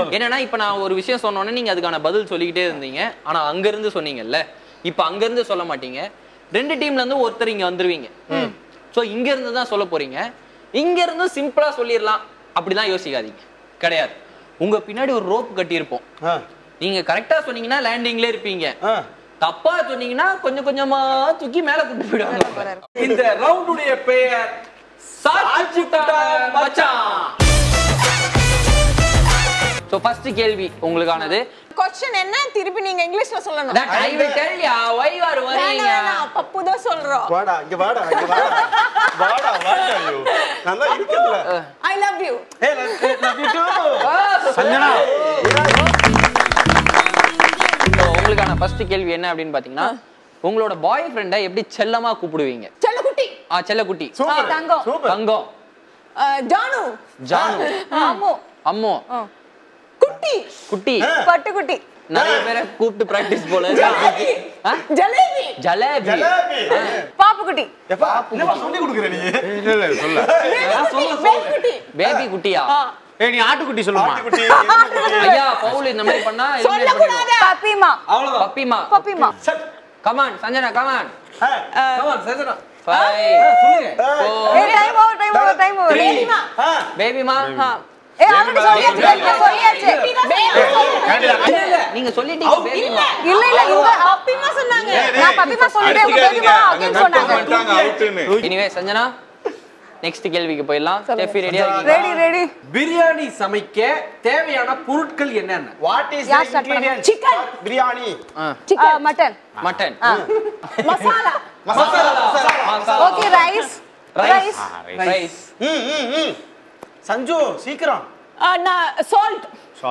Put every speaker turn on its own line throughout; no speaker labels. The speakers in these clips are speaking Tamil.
என்னன்னா இப்ப நான் ஒரு விஷயம் சொன்னோன்னே நீங்க அதுக்கான பதில் சொல்லிக்கிட்டே இருந்தீங்க ஆனா அங்க இருந்து சொன்னீங்கல்ல இப்ப அங்க இருந்து சொல்ல மாட்டீங்க ரெண்டு டீம்ல இருந்து ஒருத்தர் இங்க வந்துருவீங்க சோ இங்க இருந்து தான் சொல்ல போறீங்க இங்க இருந்து சிம்பிளா சொல்லிடலாம் அப்படிலாம் யோசிக்காதீங்க கிடையாது உங்க பின்னாடி ஒரு ரோப் கட்டியிருப்போம்
ஆ,
நீங்க கரெக்டா சொன்னீங்கன்னா லேண்டிங்ல இருப்பீங்க
ஆ.
தப்பா சொன்னீங்கன்னா கொஞ்சம் கொஞ்சமா தூக்கி மேல கூட்டு போயிடுவாங்க
இந்த ரவுண்டுடைய பெயர்
சாட்சி மச்சான் சோ ஃபர்ஸ்ட் கேள்வி உங்களுக்கானது
கொஸ்டின் என்ன திருப்பி நீங்க இங்கிலீஷ்ல சொல்லணும்
that i will tell ya why you are worrying
வேணாம், வேணாம், பப்பு தான் சொல்றோம்
வாடா இங்க வாடா இங்க வாடா வாடா வாடா ஐயோ நல்லா இருக்குதுல
ஐ லவ் யூ
ஏய் love you too
Sanjana So, உங்களுக்கான ஃபர்ஸ்ட் கேள்வி என்ன அப்படின்னு பாத்தீங்கன்னா உங்களோட பாய் ஃப்ரெண்டை எப்படி செல்லமா கூப்பிடுவீங்க
செல்லக்குட்டி
ஆ செல்லக்குட்டி
சூப்பர்
தங்கம்.
சூப்பர்
தங்கம்
அஹ், ஜானு
ஜானு
ஆமோ
அம்மோ
குட்டி
குட்டி
பட்டுக்குட்டி
நிறைய பேரை கூப்பிட்டு பிராக்டிஸ் போல ஆ?
ஜலேபி
ஜலேபி
ஜலேபி
பாப்புக்குட்டி
எப்பா என்னப்பா சொல்லி கொடுக்குற நீ
இல்ல இல்ல சொல்ல
வேல்குட்டி
பேபி குட்டியா
ஏய் நீ ஆட்டுக்குட்டி சொல்லுமா
ஆட்டுக்குட்டி எருமைக்குட்டி.
ஐயா பவுல் இந்த மாதிரி பண்ணா
சொல்லக்கூடாது பப்பிமா
அவ்வளவுதான்
பப்பிமா
பப்பிமா
சட்.
கமான் சஞ்சனா கமான்
ஆ,
Come on, சஜனா.
ஃபைவ்
சொல்லுங்க
ஏய் time over time over time over பேபிமா
ஆ.
பேபிமா
ஏய் அவன் சொல்லியாச்சு சொல்லியாச்சு
நீங்க சொல்லிட்டீங்க பேபிமா
இல்ல இல்ல இவங்க பப்பிமா சொன்னாங்க நான் பப்பிமா சொல்லிட்டேன் இவங்க பேபிமா அகைன் சொன்னாங்க
அவுட்டுன்னு
எனிவே சஞ்சனா நெக்ஸ்ட் கேள்விக்கு போயிடலாம் ஸ்டெஃபி ரெடியா இருக்கீங்க
ரெடி ரெடி
பிரியாணி சமைக்க தேவையான பொருட்கள் என்னென்ன
What is
யார்
the
start பண்ணா?
ingredient?
Chicken.
Biryani
chicken mutton
mutton
masala
masala
okay rice rice
rice
ம் ம் ம் சஞ்சு சீக்கிரம்
நான் salt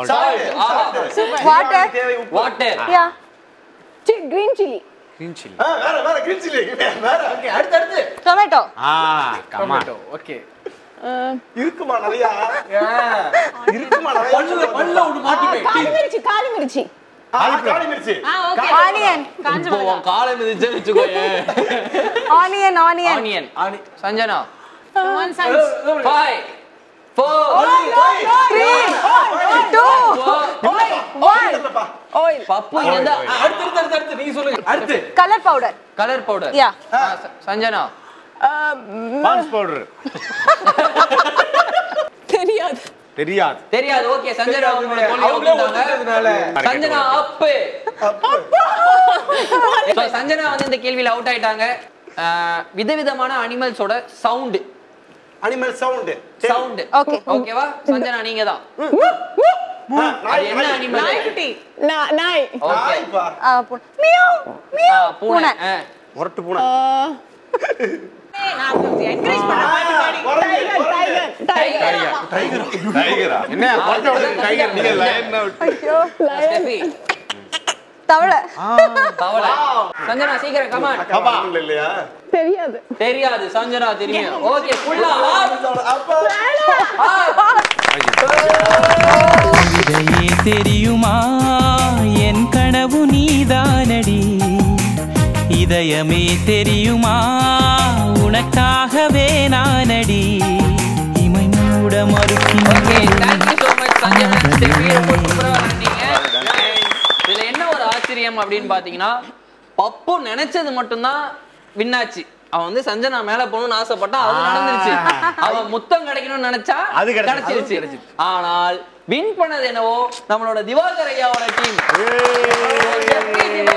water
water
yeah green chilli
green chilli
ஆ, வேற வேற கிரீன் சில்லி வேற ஓகே அடுத்து அடுத்து
டொமேட்டோ
ஆ கம்மா
ஓகே
இருக்குமா நிறையா இருக்குமா நிறையா
பல்லுல பல்லுல ஒண்ணு மாட்டி போய்
காலி மிர்ச்சி காலி மிர்ச்சி
ஆ, காளி மிர்ச்சி
ஆனியன்
இப்போ உன் காலை மிதிச்சு வச்சுக்கோயே
ஆனியன் ஆனியன்
ஆனியன்
ஆனி
Sanjana
one size
five four
two one oil
பப்பு எந்த
அடுத்து அடுத்து அடுத்து அடுத்து நீங்க சொல்லுங்க அடுத்து
colour powder
colour powder
Yeah.
Sanjana
Pond's powder
தெரியாது
தெரியாது
தெரியாது ஓகே சஞ்சனா உங்களோட தோல்வி
அவங்களே
ஒத்துக்கிட்டாங்க.
ஒத்துக்கிட்டதுனால
சஞ்சனா அப்பு So, சஞ்சனா வந்து இந்த கேள்வியில அவுட் ஆயிட்டாங்க அஹ், விதவிதமான அனிமல்ஸோட sound
animal sound
sound
Okay.
ஓகேவா சஞ்சனா நீங்க தான் அது என்ன அனிமல்
நாய்க்குட்டி நா- நாய்
ஓகே
நாய்ப்பா
ஆ, பூ- மியாவ், மியாவ்.
பூனை
பூனை.
அஹ்.
முரட்டு பூனை
டைகரா என்ன கொண்ட உடனே டைகர் நீங்க லயன்
ஸ்டெஃபி
தவளை
தவளை சஞ்சனா சீக்கிரம் கமான்
அப்பா இல்லையா
தெரியாது
தெரியாது சஞ்சனா தெரியும் ஓகே ஃபுல்லா
அப்பா
இதையே தெரியுமா என் கனவு நீதானடி இதயமே தெரியுமா உனக்காகவே நானடி இமை மூட
ஓகே
மறுக்கின்றேன்
thank you so much Sanjana Steffi ரொம்ப சூப்பரா விளையாண்டீங்க இதுல என்ன ஒரு ஆச்சரியம் அப்படின்னு பாத்தீங்கன்னா பப்பு நினைச்சது மட்டும்தான் வின்னாச்சு அவன் வந்து சஞ்சனா மேல போகணும்னு ஆசைப்பட்டான் அது நடந்துருச்சு அவன் முத்தம் கிடைக்கணும்னு நினைச்சா
அது கிடைச்சிருச்சு.
கிடைச்சிருச்சு ஆனால் வின் பண்ணது என்னவோ நம்மளோட திவாகர் ஐயாவோட டீம்